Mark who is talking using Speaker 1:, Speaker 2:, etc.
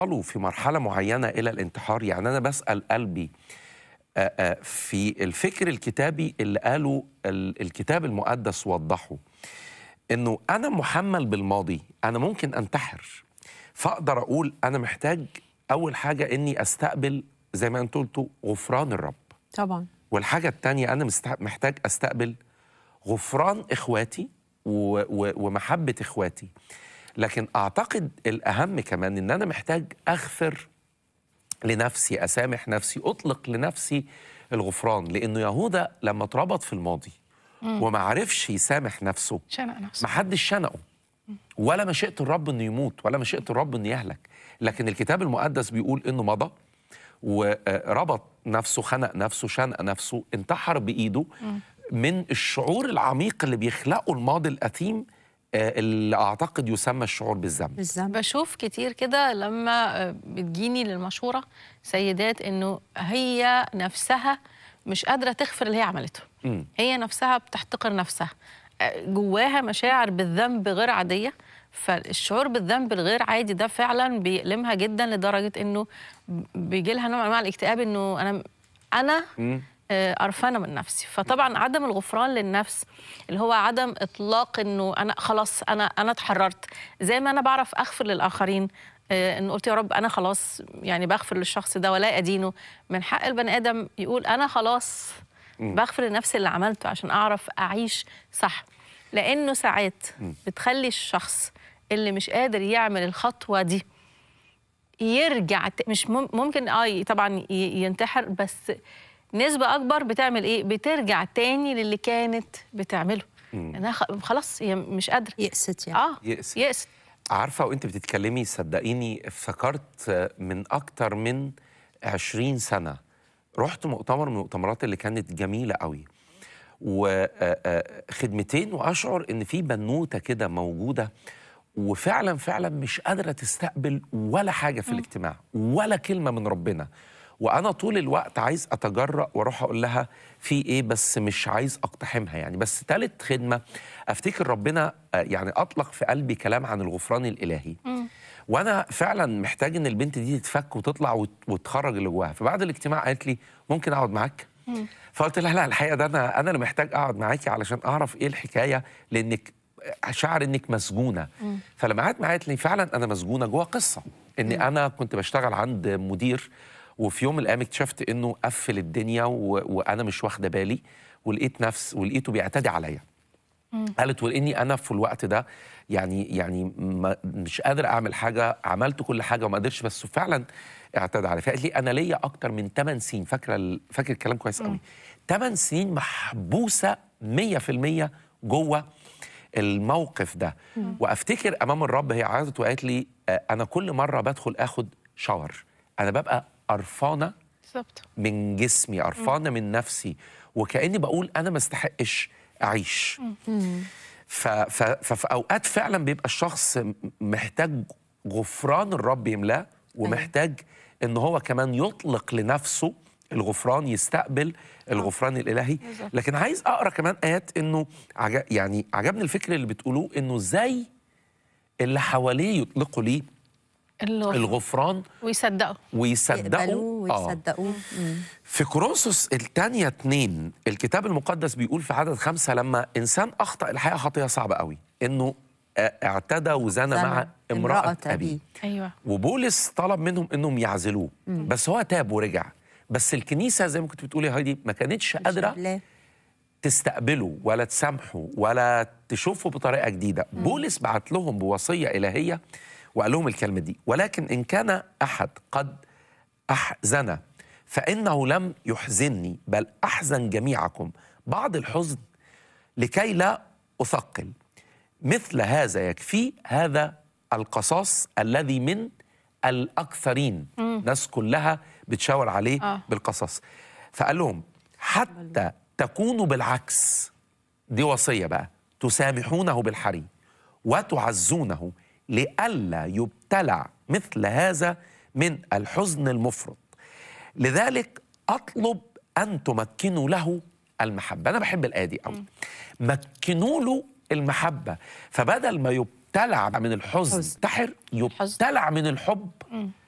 Speaker 1: وصلوا في مرحلة معينة إلى الانتحار يعني أنا بسأل قلبي آه، آه، في الفكر الكتابي اللي قاله ال- الكتاب المقدس وضحه إنه أنا محمل بالماضي أنا ممكن أنتحر فأقدر أقول أنا محتاج أول حاجة إني أستقبل زي ما أنت قلتوا غفران الرب
Speaker 2: طبعا
Speaker 1: والحاجة التانية أنا مست- محتاج أستقبل غفران إخواتي و... و... ومحبة إخواتي لكن أعتقد الأهم كمان إن أنا محتاج أغفر لنفسي أسامح نفسي أطلق لنفسي الغفران لأنه يهوذا لما اتربط في الماضي وما عرفش يسامح نفسه
Speaker 3: شنق نفسه
Speaker 1: ما حدش شنقه ولا مشيئة الرب انه يموت ولا مشيئة الرب انه يهلك لكن الكتاب المقدس بيقول انه مضى وربط نفسه خنق نفسه شنق نفسه انتحر بايده من الشعور العميق اللي بيخلقه الماضي الاثيم آه، اللي اعتقد يسمى الشعور بالذنب
Speaker 2: بالذنب
Speaker 3: بشوف كتير كده لما آه، بتجيني للمشورة سيدات انه هي نفسها مش قادرة تغفر اللي هي عملته
Speaker 1: مم.
Speaker 3: هي نفسها بتحتقر نفسها آه، جواها مشاعر بالذنب غير عادية فالشعور بالذنب الغير عادي ده فعلا بيألمها جدا لدرجة انه بيجي لها نوع من انواع الاكتئاب انه انا انا
Speaker 1: مم.
Speaker 3: آه، قرفانه من نفسي فطبعا عدم الغفران للنفس اللي هو عدم اطلاق انه انا خلاص انا انا اتحررت زي ما انا بعرف اغفر للاخرين آه، ان قلت يا رب انا خلاص يعني بغفر للشخص ده ولا ادينه من حق البني ادم يقول انا خلاص بغفر لنفسي اللي عملته عشان اعرف اعيش صح لانه ساعات بتخلي الشخص اللي مش قادر يعمل الخطوه دي يرجع ت- مش مم- ممكن اه طبعا ي- ينتحر بس نسبة أكبر بتعمل إيه؟ بترجع تاني للي كانت بتعمله أنا خلاص هي مش قادرة
Speaker 2: يأست يعني
Speaker 3: آه
Speaker 1: يأست.
Speaker 3: يأست
Speaker 1: عارفة وانت بتتكلمي صدقيني افتكرت من أكتر من 20 سنة رحت مؤتمر من المؤتمرات اللي كانت جميلة قوي وخدمتين وأشعر إن في بنوتة كده موجودة وفعلا فعلا مش قادرة تستقبل ولا حاجة في الاجتماع ولا كلمة من ربنا وأنا طول الوقت عايز أتجرأ وأروح أقول لها في إيه بس مش عايز أقتحمها يعني بس تالت خدمة أفتكر ربنا آه، يعني أطلق في قلبي كلام عن الغفران الإلهي وانا فعلا محتاج ان البنت دي تتفك وتطلع وت- وتخرج اللي جواها فبعد الاجتماع قالت لي ممكن اقعد معاك فقلت لها لا الحقيقه ده انا انا اللي محتاج اقعد معاكي علشان اعرف ايه الحكايه لانك شعر انك مسجونه فلما قعدت معايا قالت لي فعلا انا مسجونه جوه قصه ان انا كنت بشتغل عند مدير وفي يوم من الايام اكتشفت انه قفل الدنيا و... وانا مش واخده بالي ولقيت نفس ولقيته بيعتدي عليا قالت ولاني انا في الوقت ده يعني يعني ما مش قادر اعمل حاجه عملت كل حاجه وما قدرتش بس فعلا اعتدى عليا فقالت لي انا ليا اكتر من 8 سنين فاكره ال- فاكر الكلام كويس قوي 8 سنين محبوسه 100% جوه الموقف ده وافتكر امام الرب هي عيطت وقالت لي آه، انا كل مره بدخل اخد شاور انا ببقى قرفانه
Speaker 3: بالظبط
Speaker 1: من جسمي قرفانه من نفسي وكاني بقول انا ما استحقش اعيش ف ف ففي اوقات فعلا بيبقى الشخص م- محتاج غفران الرب يملاه ومحتاج ان هو كمان يطلق لنفسه الغفران يستقبل الغفران الالهي
Speaker 3: بالظبط.
Speaker 1: لكن عايز اقرا كمان ايات انه عج... يعني عجبني الفكر اللي بتقولوه انه ازاي اللي حواليه يطلقوا ليه
Speaker 3: الغفران
Speaker 1: الغفران
Speaker 3: ويصدقوا
Speaker 1: ويصدقوا
Speaker 2: يقبلوه
Speaker 1: آه.
Speaker 2: ويصدقوه مم.
Speaker 1: في كورنثوس الثانية اتنين الكتاب المقدس بيقول في عدد خمسة لما إنسان أخطأ الحقيقة خطية صعبة قوي إنه آه، اعتدى وزنى
Speaker 2: زنى
Speaker 1: مع امرأة أبيه
Speaker 3: أيوه
Speaker 1: وبولس طلب منهم إنهم يعزلوه بس هو تاب ورجع بس الكنيسة زي ما كنت بتقولي يا هايدي ما كانتش قادرة
Speaker 2: لا
Speaker 1: تستقبله ولا تسامحه ولا تشوفه بطريقه جديده بولس بعت لهم بوصيه الهيه وقال لهم الكلمه دي ولكن ان كان احد قد احزن فانه لم يحزنني بل احزن جميعكم بعض الحزن لكي لا اثقل مثل هذا يكفي هذا القصاص الذي من الاكثرين ناس كلها بتشاور عليه
Speaker 3: آه.
Speaker 1: بالقصص فقال لهم حتى تكونوا بالعكس دي وصيه بقى تسامحونه بالحري وتعزونه لئلا يبتلع مثل هذا من الحزن المفرط لذلك اطلب ان تمكنوا له المحبه انا بحب الايه دي قوي مكنوا له المحبه فبدل ما يبتلع من الحزن
Speaker 2: حزن.
Speaker 1: ينتحر يبتلع من الحب